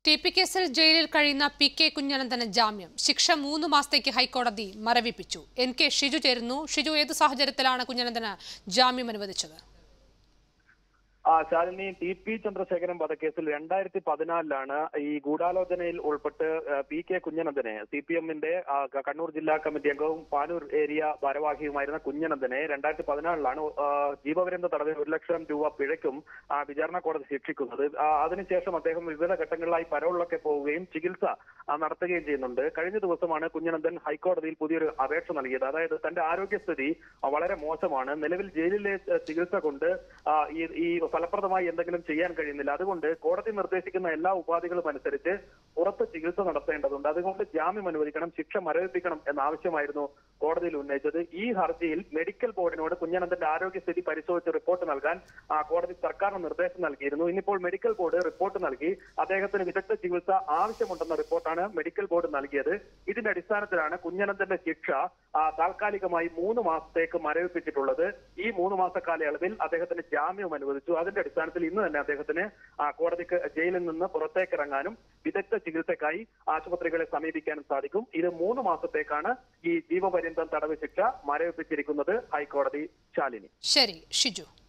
T P കേസിൽ ജയിലിൽ കഴിയുന്ന പി കെ കുഞ്ഞനന്തന് ജാമ്യം ശിക്ഷ മൂന്ന് മാസത്തേക്ക് ഹൈക്കോടതി മരവിപ്പിച്ചു എൻ കെ ഷിജു ചേരുന്നു ഷിജു ഏത് സാഹചര്യത്തിലാണ് കുഞ്ഞനന്തന് ജാമ്യം അനുവദിച്ചത് ആ ശാലിനി ടി പി ചന്ദ്രശേഖരൻ വധക്കേസിൽ രണ്ടായിരത്തി പതിനാലിലാണ് ഈ ഗൂഢാലോചനയിൽ ഉൾപ്പെട്ട് ആ, പി കെ കുഞ്ഞനന്ദനെ സി പി എമ്മിന്റെ ആ, ക- കണ്ണൂർ ജില്ലാ കമ്മിറ്റി അംഗവും പാനൂർ ഏരിയ ഭാരവാഹിയുമായിരുന്ന കുഞ്ഞനന്ദനെ രണ്ടായിരത്തി പതിനാലിലാണ് ആ, ജീവപര്യന്ത തടവിന് ഒരു ലക്ഷം രൂപ പിഴയ്ക്കും ആ, വിചാരണ കോടതി ശിക്ഷിക്കുന്നത് ആ, അതിനുശേഷം അദ്ദേഹം വിവിധ ഘട്ടങ്ങളിലായി പരോളിലൊക്കെ പോവുകയും ചികിത്സ ആ, നടത്തുകയും ചെയ്യുന്നുണ്ട് കഴിഞ്ഞ ദിവസമാണ് കുഞ്ഞനന്ദൻ ഹൈക്കോടതിയിൽ പുതിയൊരു അപേക്ഷ നൽകിയത് അതായത് തന്റെ ആരോഗ്യസ്ഥിതി ആ, വളരെ മോശമാണ് നിലവിൽ ജയിലിലെ ആ, ചികിത്സ കൊണ്ട് ആ, ഈ ഈ ഫലപ്രദമായി എന്തെങ്കിലും ചെയ്യാൻ കഴിയുന്നില്ല അതുകൊണ്ട് കോടതി നിർദ്ദേശിക്കുന്ന എല്ലാ ഉപാധികളും അനുസരിച്ച് പുറത്ത് ചികിത്സ നടത്തേണ്ടതുണ്ട് അതുകൊണ്ട് ജാമ്യം അനുവദിക്കണം ശിക്ഷ മരവിപ്പിക്കണം എന്ന ആവശ്യമായിരുന്നു കോടതിയിൽ ഉന്നയിച്ചത് ഈ ഹർജിയിൽ മെഡിക്കൽ ബോർഡിനോട് കുഞ്ഞനന്തന്റെ ആരോഗ്യസ്ഥിതി പരിശോധിച്ച് റിപ്പോർട്ട് നൽകാൻ ആ, കോടതി സർക്കാരിന് നിർദ്ദേശം നൽകിയിരുന്നു ഇന്നിപ്പോൾ മെഡിക്കൽ ബോർഡ് റിപ്പോർട്ട് നൽകി അദ്ദേഹത്തിന് വിദഗ്ധ ചികിത്സ ആവശ്യമുണ്ടെന്ന റിപ്പോർട്ടാണ് മെഡിക്കൽ ബോർഡ് നൽകിയത് ഇതിന്റെ അടിസ്ഥാനത്തിലാണ് കുഞ്ഞനന്തന്റെ ശിക്ഷ ആ, താൽക്കാലികമായി മൂന്ന് മാസത്തേക്ക് മരവിപ്പിച്ചിട്ടുള്ളത് ഈ മൂന്ന് മാസ കാലയളവിൽ അദ്ദേഹത്തിന് ജാമ്യം അനുവദിച്ചു അതിന്റെ അടിസ്ഥാനത്തിൽ ഇന്ന് തന്നെ അദ്ദേഹത്തിന് ആ, കോടതിക്ക് ജയിലിൽ നിന്ന് പുറത്തേക്ക് ഇറങ്ങാനും വിദഗ്ധ ചികിത്സയ്ക്കായി ആശുപത്രികളെ സമീപിക്കാനും സാധിക്കും ഇത് മൂന്ന് മാസത്തേക്കാണ് ഈ ജീവപര്യന്തം തടവ് ശിക്ഷ മരവിപ്പിച്ചിരിക്കുന്നത് ഹൈക്കോടതി ശാലിനി ശരി ഷിജു